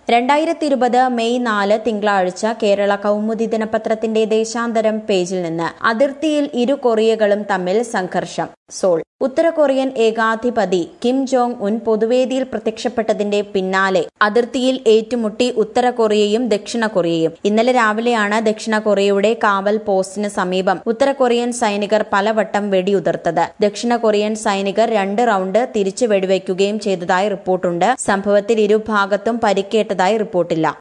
രണ്ടായിരത്തി ഇരുപത് മെയ് നാല് തിങ്കളാഴ്ച കേരള കൗമുദി ദിനപത്രത്തിന്റെ ദേശാന്തരം പേജിൽ നിന്ന് അതിർത്തിയിൽ ഇരു കൊറിയകളും തമ്മിൽ സംഘർഷം സോൾ ഉത്തര കൊറിയൻ ഏകാധിപതി കിം ജോങ് ഉൻ പൊതുവേദിയിൽ പ്രത്യക്ഷപ്പെട്ടതിന്റെ പിന്നാലെ അതിർത്തിയിൽ ഏറ്റുമുട്ടി ഉത്തര കൊറിയയും ദക്ഷിണ കൊറിയയും ഇന്നലെ രാവിലെയാണ് ദക്ഷിണ കൊറിയയുടെ കാവൽ പോസ്റ്റിന് സമീപം ഉത്തര കൊറിയൻ സൈനികർ പലവട്ടം വെടിയുതിർത്തത് ദക്ഷിണ കൊറിയൻ സൈനികർ രണ്ട് റൌണ്ട് തിരിച്ചു വെടിവെക്കുകയും ചെയ്തതായി റിപ്പോർട്ടുണ്ട് സംഭവത്തിൽ ഇരുഭാഗത്തും പരിക്കേറ്റതായി റിപ്പോർട്ടില്ല